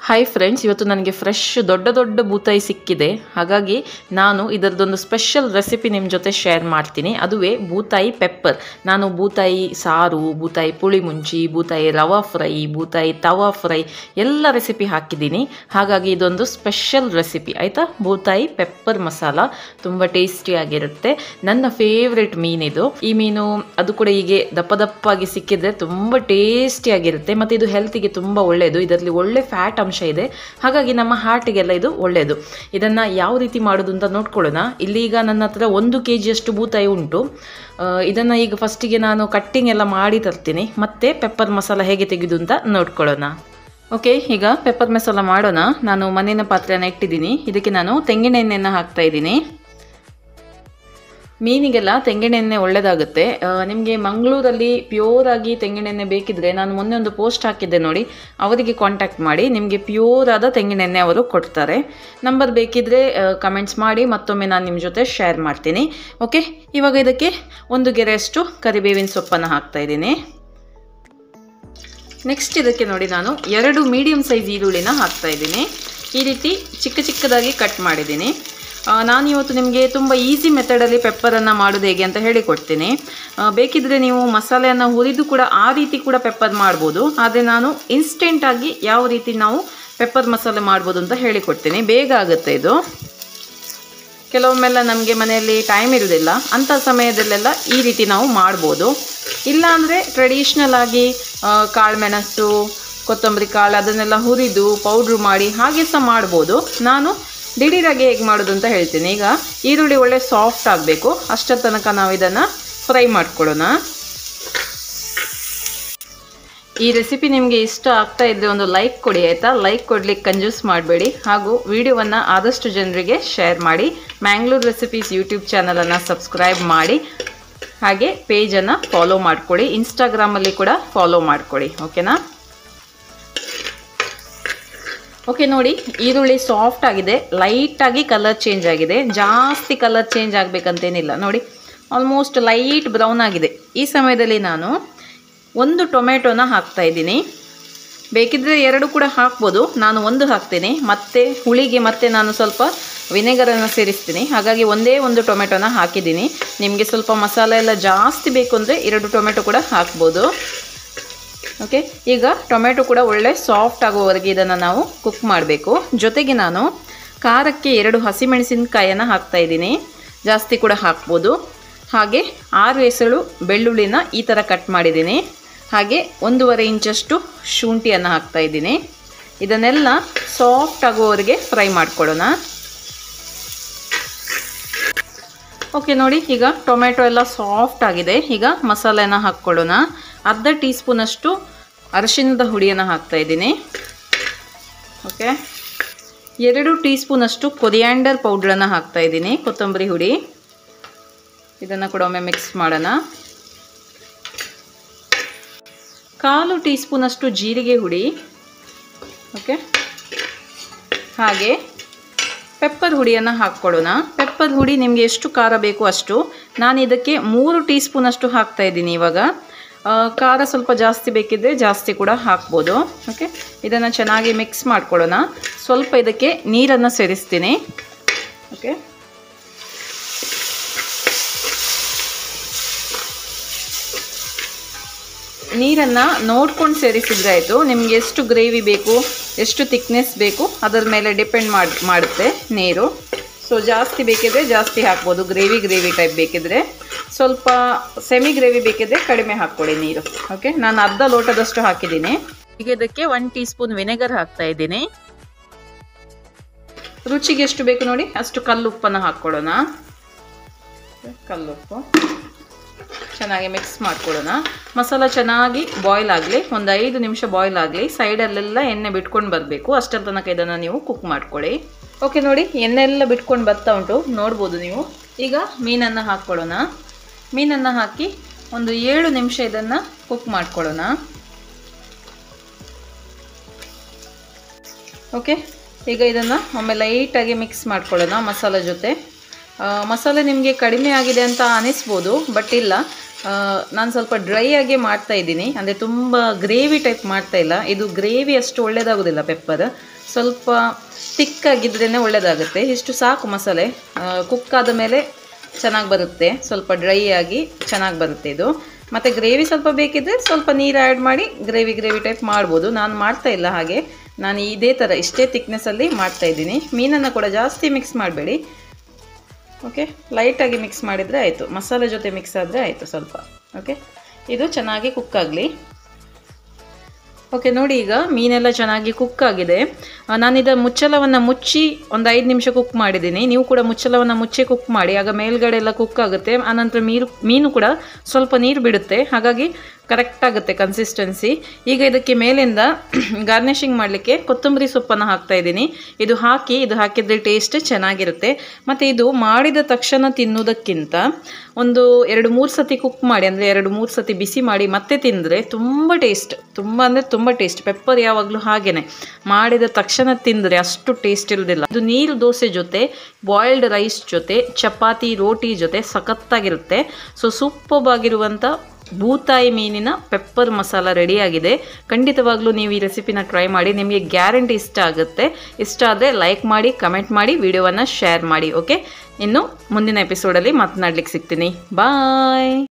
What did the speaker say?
hi friends ಇವತ್ತು ನನಗೆ fresh ದೊಡ್ಡ ದೊಡ್ಡ ಬೂತಾಯಿ ಸಿಕ್ಕಿದೆ ಹಾಗಾಗಿ ನಾನು ಇದರದೊಂದು ಸ್ಪೆಷಲ್ ರೆಸಿಪಿ ನಿಮ್ಮ ಜೊತೆ ಶೇರ್ ಮಾಡ್ತೀನಿ ಅದುವೇ ಬೂತಾಯಿ ಪೆಪ್ಪರ್ ನಾನು ಬೂತಾಯಿ ಸಾರು ಬೂತಾಯಿ ಪುಳಿ ಮುಂಚಿ ಬೂತಾಯಿ ರವಾ ಫ್ರೈ ಬೂತಾಯಿ ತವಾ ಫ್ರೈ ಎಲ್ಲ ರೆಸಿಪಿ ಹಾಕಿದ್ದೀನಿ ಹಾಗಾಗಿ ಇದೊಂದು ಸ್ಪೆಷಲ್ ರೆಸಿಪಿ ಆಯಿತಾ ಬೂತಾಯಿ ಪೆಪ್ಪರ್ ಮಸಾಲ ತುಂಬ ಟೇಸ್ಟಿಯಾಗಿರುತ್ತೆ ನನ್ನ ಫೇವ್ರೆಟ್ ಮೀನಿದು ಈ ಮೀನು ಅದು ಕೂಡ ಹೀಗೆ ದಪ್ಪ ದಪ್ಪಾಗಿ ಸಿಕ್ಕಿದ್ರೆ ತುಂಬ ಟೇಸ್ಟಿಯಾಗಿರುತ್ತೆ ಮತ್ತು ಇದು ಹೆಲ್ತಿಗೆ ತುಂಬ ಒಳ್ಳೆಯದು ಇದರಲ್ಲಿ ಒಳ್ಳೆ ಫ್ಯಾಟ್ ಅಂಶ ಇದೆ ಹಾಗಾಗಿ ನಮ್ಮ ಹಾರ್ಟಿಗೆಲ್ಲ ಇದು ಒಳ್ಳೆಯದು ಇದನ್ನು ಯಾವ ರೀತಿ ಮಾಡೋದು ಅಂತ ನೋಡ್ಕೊಳ್ಳೋಣ ಇಲ್ಲಿ ಈಗ ನನ್ನ ಹತ್ರ ಒಂದು ಕೆ ಜಿಯಷ್ಟು ಬೂತಾಯಿ ಉಂಟು ಇದನ್ನು ಈಗ ಫಸ್ಟಿಗೆ ನಾನು ಕಟ್ಟಿಂಗ್ ಎಲ್ಲ ಮಾಡಿ ತರ್ತೀನಿ ಮತ್ತು ಪೆಪ್ಪರ್ ಮಸಾಲ ಹೇಗೆ ತೆಗೆದು ಅಂತ ನೋಡ್ಕೊಳ್ಳೋಣ ಓಕೆ ಈಗ ಪೆಪ್ಪರ್ ಮಸಾಲ ಮಾಡೋಣ ನಾನು ಮಣ್ಣಿನ ಪಾತ್ರೆಯನ್ನು ಇಟ್ಟಿದ್ದೀನಿ ಇದಕ್ಕೆ ನಾನು ತೆಂಗಿನ ಎಣ್ಣೆಯನ್ನು ಹಾಕ್ತಾ ಇದ್ದೀನಿ ಮೀನಿಗೆಲ್ಲ ತೆಂಗಿನೆಣ್ಣೆ ಒಳ್ಳೆಯದಾಗುತ್ತೆ ನಿಮಗೆ ಮಂಗಳೂರಲ್ಲಿ ಪ್ಯೂರ್ ಆಗಿ ತೆಂಗಿನೆಣ್ಣೆ ಬೇಕಿದ್ರೆ ನಾನು ಮೊನ್ನೆ ಒಂದು ಪೋಸ್ಟ್ ಹಾಕಿದ್ದೆ ನೋಡಿ ಅವರಿಗೆ ಕಾಂಟ್ಯಾಕ್ಟ್ ಮಾಡಿ ನಿಮಗೆ ಪ್ಯೂರ್ ಆದ ತೆಂಗಿನೆಣ್ಣೆ ಅವರು ಕೊಡ್ತಾರೆ ನಂಬರ್ ಬೇಕಿದ್ರೆ ಕಮೆಂಟ್ಸ್ ಮಾಡಿ ಮತ್ತೊಮ್ಮೆ ನಾನು ನಿಮ್ಮ ಜೊತೆ ಶೇರ್ ಮಾಡ್ತೀನಿ ಓಕೆ ಇವಾಗ ಇದಕ್ಕೆ ಒಂದು ಗೆರೆಯಷ್ಟು ಕರಿಬೇವಿನ ಸೊಪ್ಪನ್ನು ಹಾಕ್ತಾ ಇದ್ದೀನಿ ನೆಕ್ಸ್ಟ್ ಇದಕ್ಕೆ ನೋಡಿ ನಾನು ಎರಡು ಮೀಡಿಯಮ್ ಸೈಜ್ ಈರುಳ್ಳಿನ ಹಾಕ್ತಾ ಇದ್ದೀನಿ ಈ ರೀತಿ ಚಿಕ್ಕ ಚಿಕ್ಕದಾಗಿ ಕಟ್ ಮಾಡಿದ್ದೀನಿ ನಾನು ಇವತ್ತು ನಿಮಗೆ ತುಂಬ ಈಸಿ ಮೆಥಡಲ್ಲಿ ಪೆಪ್ಪರನ್ನು ಮಾಡೋದು ಹೇಗೆ ಅಂತ ಹೇಳಿಕೊಡ್ತೀನಿ ಬೇಕಿದ್ದರೆ ನೀವು ಮಸಾಲೆಯನ್ನು ಹುರಿದು ಕೂಡ ಆ ರೀತಿ ಕೂಡ ಪೆಪ್ಪರ್ ಮಾಡ್ಬೋದು ಆದರೆ ನಾನು ಇನ್ಸ್ಟೆಂಟಾಗಿ ಯಾವ ರೀತಿ ನಾವು ಪೆಪ್ಪರ್ ಮಸಾಲೆ ಮಾಡ್ಬೋದು ಅಂತ ಹೇಳಿಕೊಡ್ತೀನಿ ಬೇಗ ಆಗುತ್ತೆ ಇದು ಕೆಲವೊಮ್ಮೆಲ್ಲ ನಮಗೆ ಮನೆಯಲ್ಲಿ ಟೈಮ್ ಇರೋದಿಲ್ಲ ಅಂಥ ಸಮಯದಲ್ಲೆಲ್ಲ ಈ ರೀತಿ ನಾವು ಮಾಡ್ಬೋದು ಇಲ್ಲಾಂದರೆ ಟ್ರೆಡಿಷ್ನಲ್ ಆಗಿ ಕಾಳುಮೆಣಸು ಕೊತ್ತಂಬರಿ ಕಾಳು ಅದನ್ನೆಲ್ಲ ಹುರಿದು ಪೌಡ್ರು ಮಾಡಿ ಹಾಗೆ ಸಹ ಮಾಡ್ಬೋದು ನಾನು ದಿಢೀರಾಗಿ ಹೇಗೆ ಮಾಡೋದು ಅಂತ ಹೇಳ್ತೀನಿ ಈಗ ಈರುಳ್ಳಿ ಒಳ್ಳೆ ಸಾಫ್ಟ್ ಆಗಬೇಕು ಅಷ್ಟರ ತನಕ ನಾವು ಇದನ್ನು ಫ್ರೈ ಮಾಡ್ಕೊಳ್ಳೋಣ ಈ ರೆಸಿಪಿ ನಿಮಗೆ ಇಷ್ಟ ಆಗ್ತಾ ಇದ್ದರೆ ಒಂದು ಲೈಕ್ ಕೊಡಿ ಆಯಿತಾ ಲೈಕ್ ಕೊಡ್ಲಿಕ್ಕೆ ಕಂಜೂಸ್ ಮಾಡಬೇಡಿ ಹಾಗೂ ವಿಡಿಯೋವನ್ನು ಆದಷ್ಟು ಜನರಿಗೆ ಶೇರ್ ಮಾಡಿ ಮ್ಯಾಂಗ್ಳೂರ್ ರೆಸಿಪೀಸ್ ಯೂಟ್ಯೂಬ್ ಚಾನಲನ್ನು ಸಬ್ಸ್ಕ್ರೈಬ್ ಮಾಡಿ ಹಾಗೆ ಪೇಜನ್ನು ಫಾಲೋ ಮಾಡ್ಕೊಳ್ಳಿ ಇನ್ಸ್ಟಾಗ್ರಾಮಲ್ಲಿ ಕೂಡ ಫಾಲೋ ಮಾಡ್ಕೊಳ್ಳಿ ಓಕೆನಾ ಓಕೆ ನೋಡಿ ಈರುಳ್ಳಿ ಸಾಫ್ಟ್ ಆಗಿದೆ ಲೈಟಾಗಿ ಕಲರ್ ಚೇಂಜ್ ಆಗಿದೆ ಜಾಸ್ತಿ ಕಲರ್ ಚೇಂಜ್ ಆಗಬೇಕಂತೇನಿಲ್ಲ ನೋಡಿ ಆಲ್ಮೋಸ್ಟ್ ಲೈಟ್ ಬ್ರೌನ್ ಆಗಿದೆ ಈ ಸಮಯದಲ್ಲಿ ನಾನು ಒಂದು ಟೊಮೆಟೊನ ಹಾಕ್ತಾ ಇದ್ದೀನಿ ಬೇಕಿದ್ದರೆ ಎರಡು ಕೂಡ ಹಾಕ್ಬೋದು ನಾನು ಒಂದು ಹಾಕ್ತೀನಿ ಮತ್ತು ಹುಳಿಗೆ ಮತ್ತೆ ನಾನು ಸ್ವಲ್ಪ ವಿನೆಗರನ್ನು ಸೇರಿಸ್ತೀನಿ ಹಾಗಾಗಿ ಒಂದೇ ಒಂದು ಟೊಮೆಟೊನ ಹಾಕಿದ್ದೀನಿ ನಿಮಗೆ ಸ್ವಲ್ಪ ಮಸಾಲೆ ಎಲ್ಲ ಜಾಸ್ತಿ ಬೇಕು ಅಂದರೆ ಎರಡು ಟೊಮೆಟೊ ಕೂಡ ಹಾಕ್ಬೋದು ಓಕೆ ಈಗ ಟೊಮೆಟೊ ಕೂಡ ಒಳ್ಳೆ ಸಾಫ್ಟ್ ಆಗುವವರೆಗೆ ಇದನ್ನು ನಾವು ಕುಕ್ ಮಾಡಬೇಕು ಜೊತೆಗೆ ನಾನು ಖಾರಕ್ಕೆ ಎರಡು ಹಸಿಮೆಣಸಿನಕಾಯನ್ನು ಹಾಕ್ತಾ ಇದ್ದೀನಿ ಜಾಸ್ತಿ ಕೂಡ ಹಾಕ್ಬೋದು ಹಾಗೆ ಆರು ಎಸಳು ಬೆಳ್ಳುಳ್ಳಿನ ಈ ಥರ ಕಟ್ ಮಾಡಿದ್ದೀನಿ ಹಾಗೆ ಒಂದೂವರೆ ಇಂಚಷ್ಟು ಶುಂಠಿಯನ್ನು ಹಾಕ್ತಾ ಇದ್ದೀನಿ ಇದನ್ನೆಲ್ಲ ಸಾಫ್ಟ್ ಆಗುವವರೆಗೆ ಫ್ರೈ ಮಾಡ್ಕೊಳ್ಳೋಣ ಓಕೆ ನೋಡಿ ಈಗ ಟೊಮೆಟೊ ಎಲ್ಲ ಸಾಫ್ಟ್ ಆಗಿದೆ ಈಗ ಮಸಾಲೆನ ಹಾಕ್ಕೊಳ್ಳೋಣ ಅರ್ಧ ಟೀ ಸ್ಪೂನಷ್ಟು ಅರಶಿನದ ಹುಡಿಯನ್ನು ಹಾಕ್ತಾ ಇದ್ದೀನಿ ಓಕೆ ಎರಡು ಟೀ ಸ್ಪೂನಷ್ಟು ಕೊರಿಯಾಂಡರ್ ಪೌಡ್ರನ್ನು ಹಾಕ್ತಾ ಇದ್ದೀನಿ ಕೊತ್ತಂಬರಿ ಹುಡಿ ಇದನ್ನು ಕೂಡ ಒಮ್ಮೆ ಮಿಕ್ಸ್ ಮಾಡೋಣ ಕಾಲು ಟೀ ಸ್ಪೂನಷ್ಟು ಜೀರಿಗೆ ಹುಡಿ ಓಕೆ ಹಾಗೆ ಪೆಪ್ಪರ್ ಹುಡಿಯನ್ನು ಹಾಕ್ಕೊಳ್ಳೋಣ ಪೆಪ್ಪರ್ ಹುಡಿ ನಿಮಗೆ ಎಷ್ಟು ಖಾರ ಬೇಕು ಅಷ್ಟು ನಾನು ಇದಕ್ಕೆ ಮೂರು ಟೀ ಸ್ಪೂನಷ್ಟು ಹಾಕ್ತಾ ಇದ್ದೀನಿ ಇವಾಗ ಖಾರ ಸ್ವಲ್ಪ ಜಾಸ್ತಿ ಬೇಕಿದ್ದರೆ ಜಾಸ್ತಿ ಕೂಡ ಹಾಕ್ಬೋದು ಓಕೆ ಇದನ್ನು ಚೆನ್ನಾಗಿ ಮಿಕ್ಸ್ ಮಾಡ್ಕೊಳ್ಳೋಣ ಸ್ವಲ್ಪ ಇದಕ್ಕೆ ನೀರನ್ನು ಸೇರಿಸ್ತೀನಿ ಓಕೆ ನೀರನ್ನು ನೋಡ್ಕೊಂಡು ಸೇರಿಸಿದ್ರೆ ಆಯಿತು ನಿಮಗೆ ಎಷ್ಟು ಗ್ರೇವಿ ಬೇಕು ಎಷ್ಟು ತಿಕ್ನೆಸ್ ಬೇಕು ಅದರ ಮೇಲೆ ಡಿಪೆಂಡ್ ಮಾಡಿ ಮಾಡುತ್ತೆ ನೀರು ಸೊ ಜಾಸ್ತಿ ಬೇಕಿದ್ರೆ ಜಾಸ್ತಿ ಹಾಕ್ಬೋದು ಗ್ರೇವಿ ಗ್ರೇವಿ ಟೈಪ್ ಬೇಕಿದ್ರೆ ಸ್ವಲ್ಪ ಸೆಮಿ ಗ್ರೇವಿ ಬೇಕಿದ್ರೆ ಕಡಿಮೆ ಹಾಕ್ಕೊಳ್ಳಿ ನೀರು ಓಕೆ ನಾನು ಅರ್ಧ ಲೋಟದಷ್ಟು ಹಾಕಿದ್ದೀನಿ ಈಗ ಇದಕ್ಕೆ ಒನ್ ಟೀ ಸ್ಪೂನ್ ವಿನೆಗರ್ ಹಾಕ್ತಾ ಇದ್ದೀನಿ ರುಚಿಗೆ ಎಷ್ಟು ಬೇಕು ನೋಡಿ ಅಷ್ಟು ಕಲ್ಲುಪ್ಪನ್ನು ಹಾಕ್ಕೊಳ್ಳೋಣ ಕಲ್ಲುಪ್ಪು ಚೆನ್ನಾಗಿ ಮಿಕ್ಸ್ ಮಾಡ್ಕೊಳ್ಳೋಣ ಮಸಾಲ ಚೆನ್ನಾಗಿ ಬಾಯ್ಲ್ ಆಗಲಿ ಒಂದು ಐದು ನಿಮಿಷ ಬಾಯ್ಲ್ ಆಗಲಿ ಸೈಡಲ್ಲೆಲ್ಲ ಎಣ್ಣೆ ಬಿಟ್ಕೊಂಡು ಬರಬೇಕು ಅಷ್ಟರ ತನಕ ಇದನ್ನು ನೀವು ಕುಕ್ ಮಾಡ್ಕೊಳ್ಳಿ ಓಕೆ ನೋಡಿ ಎಣ್ಣೆ ಎಲ್ಲ ಬಿಟ್ಕೊಂಡು ಬರ್ತಾ ಉಂಟು ನೋಡ್ಬೋದು ನೀವು ಈಗ ಮೀನನ್ನು ಹಾಕ್ಕೊಳ್ಳೋಣ ಮೀನನ್ನು ಹಾಕಿ ಒಂದು ಏಳು ನಿಮಿಷ ಇದನ್ನು ಕುಕ್ ಮಾಡ್ಕೊಳ್ಳೋಣ ಓಕೆ ಈಗ ಇದನ್ನು ಒಮ್ಮೆ ಲೈಟಾಗಿ ಮಿಕ್ಸ್ ಮಾಡ್ಕೊಳ್ಳೋಣ ಮಸಾಲೆ ಜೊತೆ ಮಸಾಲೆ ನಿಮಗೆ ಕಡಿಮೆ ಆಗಿದೆ ಅಂತ ಅನಿಸ್ಬೋದು ಬಟ್ ಇಲ್ಲ ನಾನು ಸ್ವಲ್ಪ ಡ್ರೈ ಆಗಿ ಮಾಡ್ತಾ ಇದ್ದೀನಿ ಅಂದರೆ ತುಂಬ ಗ್ರೇವಿ ಟೈಪ್ ಮಾಡ್ತಾ ಇಲ್ಲ ಇದು ಗ್ರೇವಿ ಅಷ್ಟು ಒಳ್ಳೆಯದಾಗೋದಿಲ್ಲ ಪೆಪ್ಪರ್ ಸ್ವಲ್ಪ ತಿಕ್ಕಾಗಿದ್ರೇ ಒಳ್ಳೆಯದಾಗುತ್ತೆ ಇಷ್ಟು ಸಾಕು ಮಸಾಲೆ ಕುಕ್ ಆದ ಮೇಲೆ ಚೆನ್ನಾಗಿ ಬರುತ್ತೆ ಸ್ವಲ್ಪ ಡ್ರೈ ಆಗಿ ಚೆನ್ನಾಗಿ ಬರುತ್ತೆ ಇದು ಮತ್ತು ಗ್ರೇವಿ ಸ್ವಲ್ಪ ಬೇಕಿದ್ದರೆ ಸ್ವಲ್ಪ ನೀರು ಆ್ಯಡ್ ಮಾಡಿ ಗ್ರೇವಿ ಗ್ರೇವಿ ಟೈಪ್ ಮಾಡ್ಬೋದು ನಾನು ಮಾಡ್ತಾ ಇಲ್ಲ ಹಾಗೆ ನಾನು ಇದೇ ಥರ ಇಷ್ಟೇ ತಿಕ್ನೆಸ್ಸಲ್ಲಿ ಮಾಡ್ತಾ ಇದ್ದೀನಿ ಮೀನನ್ನು ಕೂಡ ಜಾಸ್ತಿ ಮಿಕ್ಸ್ ಮಾಡಬೇಡಿ ಓಕೆ ಲೈಟಾಗಿ ಮಿಕ್ಸ್ ಮಾಡಿದರೆ ಆಯಿತು ಮಸಾಲೆ ಜೊತೆ ಮಿಕ್ಸ್ ಆದರೆ ಆಯಿತು ಸ್ವಲ್ಪ ಓಕೆ ಇದು ಚೆನ್ನಾಗಿ ಕುಕ್ ಆಗಲಿ ಓಕೆ ನೋಡಿ ಈಗ ಮೀನೆಲ್ಲ ಚೆನ್ನಾಗಿ ಕುಕ್ ಆಗಿದೆ ಆ, ನಾನಿದ ಮುಚ್ಚಳವನ್ನು ಮುಚ್ಚಿ ಒಂದು ಐದು ನಿಮಿಷ ಕುಕ್ ಮಾಡಿದ್ದೀನಿ ನೀವು ಕೂಡ ಮುಚ್ಚಳವನ್ನು ಮುಚ್ಚಿ ಕುಕ್ ಮಾಡಿ ಆಗ ಮೇಲ್ಗಡೆ ಎಲ್ಲ ಕುಕ್ ಆಗುತ್ತೆ ಆನಂತರ ಮೀರು ಮೀನು ಕೂಡ ಸ್ವಲ್ಪ ನೀರು ಬಿಡುತ್ತೆ ಹಾಗಾಗಿ ಕರೆಕ್ಟ್ ಆಗುತ್ತೆ ಕನ್ಸಿಸ್ಟೆನ್ಸಿ ಈಗ ಇದಕ್ಕೆ ಮೇಲಿಂದ ಗಾರ್ನಿಷಿಂಗ್ ಮಾಡಲಿಕ್ಕೆ ಕೊತ್ತಂಬರಿ ಸೊಪ್ಪನ್ನು ಹಾಕ್ತಾ ಇದ್ದೀನಿ ಇದು ಹಾಕಿ ಇದು ಹಾಕಿದ್ರೆ ಟೇಸ್ಟ್ ಚೆನ್ನಾಗಿರುತ್ತೆ ಮತ್ತು ಇದು ಮಾಡಿದ ತಕ್ಷಣ ತಿನ್ನೋದಕ್ಕಿಂತ ಒಂದು ಎರಡು ಮೂರು ಸತಿ ಕುಕ್ ಮಾಡಿ ಅಂದರೆ ಎರಡು ಮೂರು ಸತಿ ಬಿಸಿ ಮಾಡಿ ಮತ್ತೆ ತಿಂದರೆ ತುಂಬ ಟೇಸ್ಟ್ ತುಂಬ ಅಂದರೆ ತುಂಬ ಟೇಸ್ಟ್ ಪೆಪ್ಪರ್ ಯಾವಾಗಲೂ ಹಾಗೇನೆ ಮಾಡಿದ ತಕ್ಷಣ ತಿಂದರೆ ಅಷ್ಟು ಟೇಸ್ಟ್ ಇರೋದಿಲ್ಲ ಇದು ನೀರು ದೋಸೆ ಜೊತೆ ಬಾಯ್ಲ್ಡ್ ರೈಸ್ ಜೊತೆ ಚಪಾತಿ ರೋಟಿ ಜೊತೆ ಸಖತ್ತಾಗಿರುತ್ತೆ ಸೊ ಸೂಪರ್ ಆಗಿರುವಂಥ ಬೂತಾಯಿ ಮೀನಿನ ಪೆಪ್ಪರ್ ಮಸಾಲ ರೆಡಿಯಾಗಿದೆ ಖಂಡಿತವಾಗ್ಲೂ ನೀವು ಈ ರೆಸಿಪಿನ ಟ್ರೈ ಮಾಡಿ ನಿಮಗೆ ಗ್ಯಾರಂಟಿ ಇಷ್ಟ ಆಗುತ್ತೆ ಇಷ್ಟ ಆದರೆ ಲೈಕ್ ಮಾಡಿ ಕಮೆಂಟ್ ಮಾಡಿ ವಿಡಿಯೋವನ್ನು ಶೇರ್ ಮಾಡಿ ಓಕೆ ಇನ್ನು ಮುಂದಿನ ಎಪಿಸೋಡಲ್ಲಿ ಮಾತನಾಡ್ಲಿಕ್ಕೆ ಸಿಗ್ತೀನಿ ಬಾಯ್